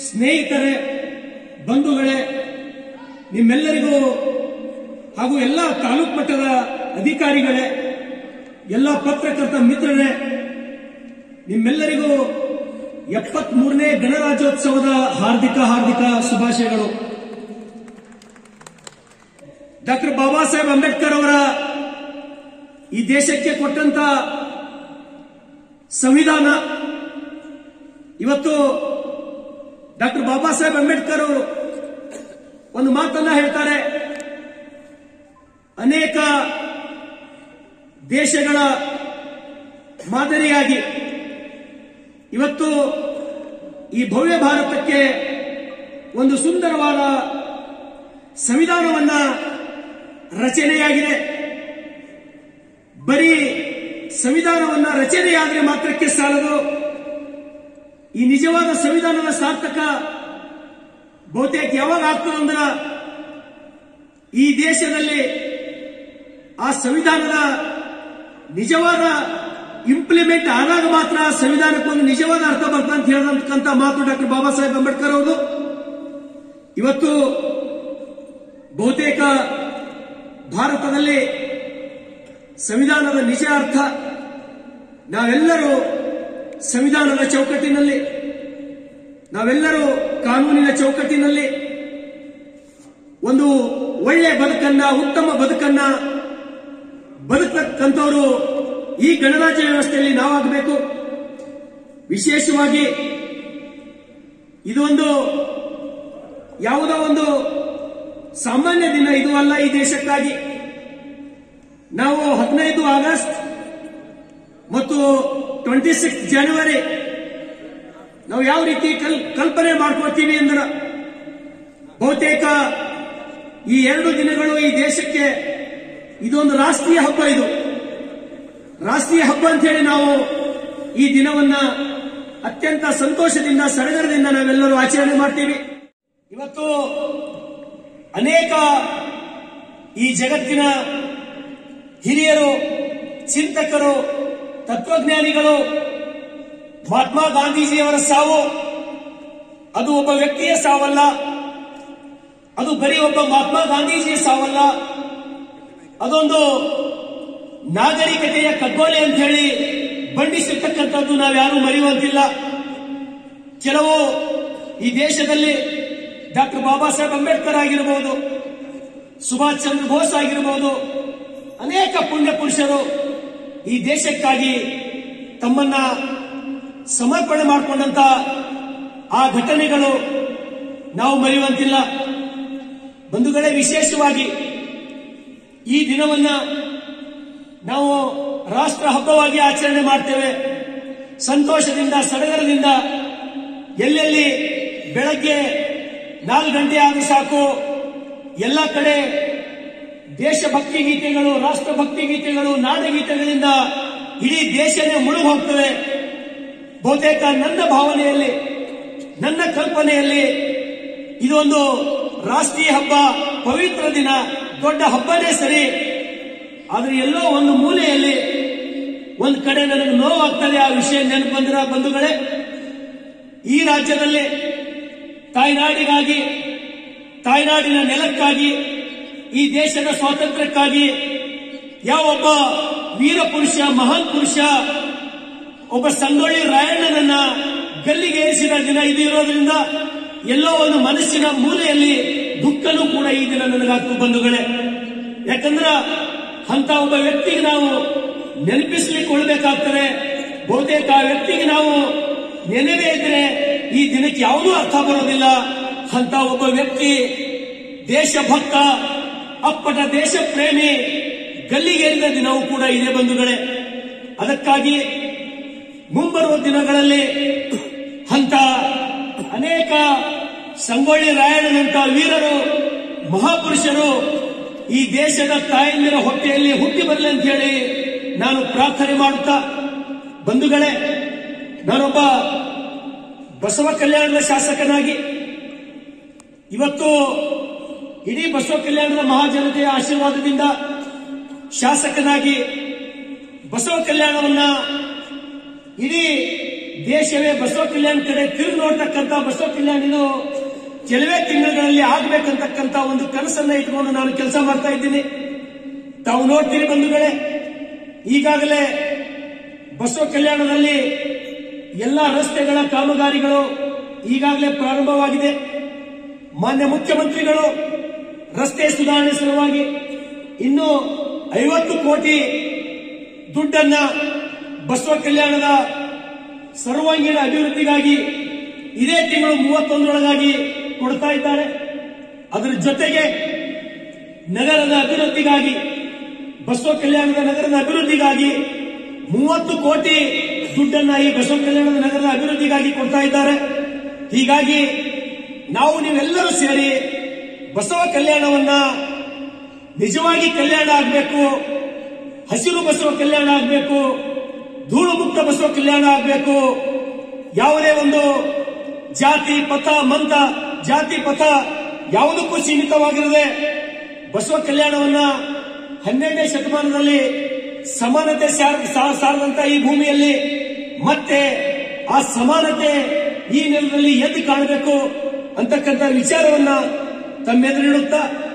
ಸ್ನೇಹಿತರೇ ಬಂಧುಗಳೇ ನಿಮ್ಮೆಲ್ಲರಿಗೂ ಹಾಗೂ ಎಲ್ಲ ತಾಲೂಕು ಮಟ್ಟದ ಅಧಿಕಾರಿಗಳೇ ಎಲ್ಲ ಪತ್ರಕರ್ತ ಮಿತ್ರರೇ ನಿಮ್ಮೆಲ್ಲರಿಗೂ ಎಪ್ಪತ್ಮೂರನೇ ಗಣರಾಜ್ಯೋತ್ಸವದ ಹಾರ್ದಿಕ ಹಾರ್ದಿಕ ಶುಭಾಶಯಗಳು ಡಾಕ್ಟರ್ ಬಾಬಾ ಸಾಹೇಬ್ ಅಂಬೇಡ್ಕರ್ ಅವರ ಈ ದೇಶಕ್ಕೆ ಕೊಟ್ಟಂತ ಸಂವಿಧಾನ ಇವತ್ತು ಡಾಕ್ಟರ್ ಬಾಬಾ ಸಾಹೇಬ್ ಅಂಬೇಡ್ಕರ್ ಅವರು ಒಂದು ಮಾತನ್ನ ಹೇಳ್ತಾರೆ ಅನೇಕ ದೇಶಗಳ ಮಾದರಿಯಾಗಿ ಇವತ್ತು ಈ ಭವ್ಯ ಭಾರತಕ್ಕೆ ಒಂದು ಸುಂದರವಾದ ಸಂವಿಧಾನವನ್ನ ರಚನೆಯಾಗಿದೆ ಬರೀ ಸಂವಿಧಾನವನ್ನ ರಚನೆಯಾದರೆ ಮಾತ್ರಕ್ಕೆ ಸಾಲದು ಈ ನಿಜವಾದ ಸಂವಿಧಾನದ ಸಾರ್ಥಕ ಬಹುತೇಕ ಯಾವಾಗ ಆಗ್ತದೆ ಅಂದ್ರೆ ಈ ದೇಶದಲ್ಲಿ ಆ ಸಂವಿಧಾನದ ನಿಜವಾದ ಇಂಪ್ಲಿಮೆಂಟ್ ಆದಾಗ ಮಾತ್ರ ಸಂವಿಧಾನಕ್ಕೊಂದು ನಿಜವಾದ ಅರ್ಥ ಬರ್ತದೆ ಅಂತ ಹೇಳತಕ್ಕಂಥ ಮಾತು ಡಾಕ್ಟರ್ ಬಾಬಾ ಸಾಹೇಬ್ ಅಂಬೇಡ್ಕರ್ ಅವರು ಇವತ್ತು ಬಹುತೇಕ ಭಾರತದಲ್ಲಿ ಸಂವಿಧಾನದ ನಿಜ ಅರ್ಥ ನಾವೆಲ್ಲರೂ ಸಂವಿಧಾನದ ಚೌಕಟ್ಟಿನಲ್ಲಿ ನಾವೆಲ್ಲರೂ ಕಾನೂನಿನ ಚೌಕಟ್ಟಿನಲ್ಲಿ ಒಂದು ಒಳ್ಳೆ ಬದುಕನ್ನ ಉತ್ತಮ ಬದುಕನ್ನ ಬದುಕಕ್ಕಂಥವರು ಈ ಗಣರಾಜ್ಯ ವ್ಯವಸ್ಥೆಯಲ್ಲಿ ನಾವಾಗಬೇಕು ವಿಶೇಷವಾಗಿ ಇದು ಒಂದು ಯಾವುದೋ ಒಂದು ಸಾಮಾನ್ಯ ದಿನ ಇದು ಅಲ್ಲ ಈ ದೇಶಕ್ಕಾಗಿ ನಾವು ಹದಿನೈದು ಆಗಸ್ಟ್ ಮತ್ತು ಟ್ವೆಂಟಿ ಸಿಕ್ಸ್ ಜನವರಿ ನಾವು ಯಾವ ರೀತಿ ಕಲ್ ಕಲ್ಪನೆ ಮಾಡ್ಕೊಳ್ತೀವಿ ಅಂದ್ರೆ ಬಹುತೇಕ ಈ ಎರಡು ದಿನಗಳು ಈ ದೇಶಕ್ಕೆ ಇದೊಂದು ರಾಷ್ಟ್ರೀಯ ಹಬ್ಬ ಇದು ರಾಷ್ಟ್ರೀಯ ಹಬ್ಬ ಅಂತ ಹೇಳಿ ನಾವು ಈ ದಿನವನ್ನ ಅತ್ಯಂತ ಸಂತೋಷದಿಂದ ಸಡಗರದಿಂದ ನಾವೆಲ್ಲರೂ ಆಚರಣೆ ಮಾಡ್ತೀವಿ ಇವತ್ತು ಅನೇಕ ಈ ಜಗತ್ತಿನ ಹಿರಿಯರು ಚಿಂತಕರು ತತ್ವಜ್ಞಾನಿಗಳು ಮಹಾತ್ಮ ಗಾಂಧೀಜಿಯವರ ಸಾವು ಅದು ಒಬ್ಬ ವ್ಯಕ್ತಿಯ ಸಾವಲ್ಲ ಅದು ಬರೀ ಒಬ್ಬ ಮಹಾತ್ಮ ಗಾಂಧೀಜಿಯ ಸಾವಲ್ಲ ಅದೊಂದು ನಾಗರಿಕತೆಯ ಕಗ್ಗೋಲೆ ಅಂತ ಹೇಳಿ ಬಂಡಿಸಿರ್ತಕ್ಕಂಥದ್ದು ನಾವ್ಯಾರು ಮರೆಯುವಂತಿಲ್ಲ ಕೆಲವು ಈ ದೇಶದಲ್ಲಿ ಡಾಕ್ಟರ್ ಬಾಬಾ ಸಾಹೇಬ್ ಅಂಬೇಡ್ಕರ್ ಆಗಿರಬಹುದು ಸುಭಾಷ್ ಚಂದ್ರ ಬೋಸ್ ಆಗಿರಬಹುದು ಅನೇಕ ಪುಣ್ಯ ಪುರುಷರು ಈ ದೇಶಕ್ಕಾಗಿ ತಮ್ಮನ್ನ ಸಮರ್ಪಣೆ ಮಾಡಿಕೊಂಡಂತ ಆ ಘಟನೆಗಳು ನಾವು ಮರೆಯುವಂತಿಲ್ಲ ಬಂಧುಗಳೇ ವಿಶೇಷವಾಗಿ ಈ ದಿನವನ್ನ ನಾವು ರಾಷ್ಟ್ರ ಹಬ್ಬವಾಗಿ ಆಚರಣೆ ಮಾಡ್ತೇವೆ ಸಂತೋಷದಿಂದ ಸಡಗರದಿಂದ ಎಲ್ಲೆಲ್ಲಿ ಬೆಳಗ್ಗೆ ನಾಲ್ಕು ಗಂಟೆ ಆದ ಸಾಕು ಎಲ್ಲ ಕಡೆ ದೇಶಭಕ್ತಿ ಗೀತೆಗಳು ರಾಷ್ಟ್ರಭಕ್ತಿ ಗೀತೆಗಳು ನಾಡಗೀತೆಗಳಿಂದ ಇಡೀ ದೇಶನೇ ಮುಳುಗಿ ಹೋಗ್ತದೆ ಬಹುತೇಕ ನನ್ನ ಭಾವನೆಯಲ್ಲಿ ನನ್ನ ಕಲ್ಪನೆಯಲ್ಲಿ ಇದೊಂದು ರಾಷ್ಟ್ರೀಯ ಹಬ್ಬ ಪವಿತ್ರ ದಿನ ದೊಡ್ಡ ಹಬ್ಬನೇ ಸರಿ ಆದ್ರೆ ಎಲ್ಲೋ ಒಂದು ಮೂಲೆಯಲ್ಲಿ ಒಂದು ಕಡೆ ನನಗೆ ನೋವಾಗ್ತದೆ ಆ ವಿಷಯ ನೆನಪು ಬಂದಿರ ಬಂಧುಗಳೇ ಈ ರಾಜ್ಯದಲ್ಲಿ ತಾಯ್ನಾಡಿಗಾಗಿ ತಾಯ್ನಾಡಿನ ನೆಲಕ್ಕಾಗಿ ಈ ದೇಶದ ಸ್ವಾತಂತ್ರ್ಯಕ್ಕಾಗಿ ಯಾವೊಬ್ಬ ವೀರ ಪುರುಷ ಮಹಾನ್ ಪುರುಷ ಒಬ್ಬ ಸಂಗೊಳ್ಳಿ ರಾಯಣ್ಣನನ್ನ ಗಲ್ಲಿಗೇರಿಸಿದ ದಿನ ಇದು ಇರೋದ್ರಿಂದ ಎಲ್ಲೋ ಒಂದು ಮನಸ್ಸಿನ ಮೂಲೆಯಲ್ಲಿ ದುಃಖನೂ ಕೂಡ ಈ ದಿನ ನನಗಾಗ್ತು ಬಂಧುಗಳೇ ಯಾಕಂದ್ರ ಅಂತ ಒಬ್ಬ ವ್ಯಕ್ತಿಗೆ ನಾವು ನೆನಪಿಸ್ಲಿಕ್ಕೆ ಉಳ್ಬೇಕಾಗ್ತದೆ ಬಹುತೇಕ ಆ ವ್ಯಕ್ತಿಗೆ ನಾವು ನೆನವೇ ಇದ್ರೆ ಈ ದಿನಕ್ಕೆ ಯಾವುದೂ ಅರ್ಥ ಬರೋದಿಲ್ಲ ಅಂತ ಒಬ್ಬ ವ್ಯಕ್ತಿ ದೇಶಭಕ್ತ ಅಪ್ಪಟ ದೇಶ ಪ್ರೇಮಿ ಗಲ್ಲಿಗೇರಿದ ದಿನವೂ ಕೂಡ ಇದೆ ಬಂಧುಗಳೇ ಅದಕ್ಕಾಗಿ ಮುಂಬರುವ ದಿನಗಳಲ್ಲಿ ಅಂತ ಅನೇಕ ಸಂಗೊಳ್ಳಿ ರಾಯಣ್ಣನಂತ ವೀರರು ಮಹಾಪುರುಷರು ಈ ದೇಶದ ತಾಯಂದಿರ ಹೊಟ್ಟೆಯಲ್ಲಿ ಹುಟ್ಟಿ ಬರಲಿ ಅಂತ ಹೇಳಿ ನಾನು ಪ್ರಾರ್ಥನೆ ಮಾಡುತ್ತಾ ಬಂಧುಗಳೇ ನಾನೊಬ್ಬ ಬಸವ ಕಲ್ಯಾಣದ ಶಾಸಕನಾಗಿ ಇವತ್ತು ಇಡೀ ಬಸವ ಕಲ್ಯಾಣದ ಮಹಾಜನತೆಯ ಆಶೀರ್ವಾದದಿಂದ ಶಾಸಕನಾಗಿ ಬಸವ ಕಲ್ಯಾಣವನ್ನ ಇಡೀ ದೇಶವೇ ಬಸವ ಕಲ್ಯಾಣ ಕಡೆ ತಿರುಗಿ ನೋಡ್ತಕ್ಕಂಥ ಬಸವ ಕಲ್ಯಾಣ ಇದು ಕೆಲವೇ ತಿಂಗಳುಗಳಲ್ಲಿ ಆಗ್ಬೇಕಂತಕ್ಕಂಥ ಒಂದು ಕನಸನ್ನ ಇಟ್ಕೊಂಡು ನಾನು ಕೆಲಸ ಮಾಡ್ತಾ ಇದ್ದೀನಿ ತಾವು ನೋಡ್ತೀರಿ ಬಂಧುಗಳೇ ಈಗಾಗಲೇ ಬಸವ ಕಲ್ಯಾಣದಲ್ಲಿ ಎಲ್ಲ ರಸ್ತೆಗಳ ಕಾಮಗಾರಿಗಳು ಈಗಾಗಲೇ ಪ್ರಾರಂಭವಾಗಿದೆ ಮಾನ್ಯ ಮುಖ್ಯಮಂತ್ರಿಗಳು ರಸ್ತೆ ಸುಧಾರಣೆ ಸಲುವಾಗಿ ಇನ್ನು ಐವತ್ತು ಕೋಟಿ ದುಡ್ಡನ್ನ ಬಸವ ಕಲ್ಯಾಣದ ಸರ್ವಾಂಗೀಣ ಅಭಿವೃದ್ಧಿಗಾಗಿ ಇದೇ ತಿಂಗಳು ಮೂವತ್ತೊಂದರೊಳಗಾಗಿ ಕೊಡ್ತಾ ಇದ್ದಾರೆ ಅದರ ಜೊತೆಗೆ ನಗರದ ಅಭಿವೃದ್ಧಿಗಾಗಿ ಬಸವ ಕಲ್ಯಾಣದ ನಗರದ ಅಭಿವೃದ್ಧಿಗಾಗಿ ಮೂವತ್ತು ಕೋಟಿ ದುಡ್ಡನ್ನ ಈ ಬಸವ ಕಲ್ಯಾಣದ ನಗರದ ಅಭಿವೃದ್ಧಿಗಾಗಿ ಕೊಡ್ತಾ ಇದ್ದಾರೆ ಹೀಗಾಗಿ ನಾವು ನೀವೆಲ್ಲರೂ ಸೇರಿ ಬಸವ ಕಲ್ಯಾಣವನ್ನ ನಿಜವಾಗಿ ಕಲ್ಯಾಣ ಆಗಬೇಕು ಹಸಿರು ಬಸವ ಕಲ್ಯಾಣ ಆಗಬೇಕು ಧೂಳು ಮುಕ್ತ ಬಸವ ಕಲ್ಯಾಣ ಆಗಬೇಕು ಯಾವುದೇ ಒಂದು ಜಾತಿ ಪಥ ಮಂತ ಜಾತಿ ಪಥ ಯಾವುದಕ್ಕೂ ಸೀಮಿತವಾಗಿರದೆ ಬಸವ ಕಲ್ಯಾಣವನ್ನ ಹನ್ನೆರಡನೇ ಶತಮಾನದಲ್ಲಿ ಸಮಾನತೆ ಸಾರ್- ಸಾ- ಸಾರದಂತ ಈ ಭೂಮಿಯಲ್ಲಿ ಮತ್ತೆ ಆ ಸಮಾನತೆ ಈ ನೆಲದಲ್ಲಿ ಎದ್ದು ಕಾಣಬೇಕು ಅಂತಕ್ಕಂಥ ವಿಚಾರವನ್ನ ತಮ್ಮೆದುರಿಡುತ್ತಾ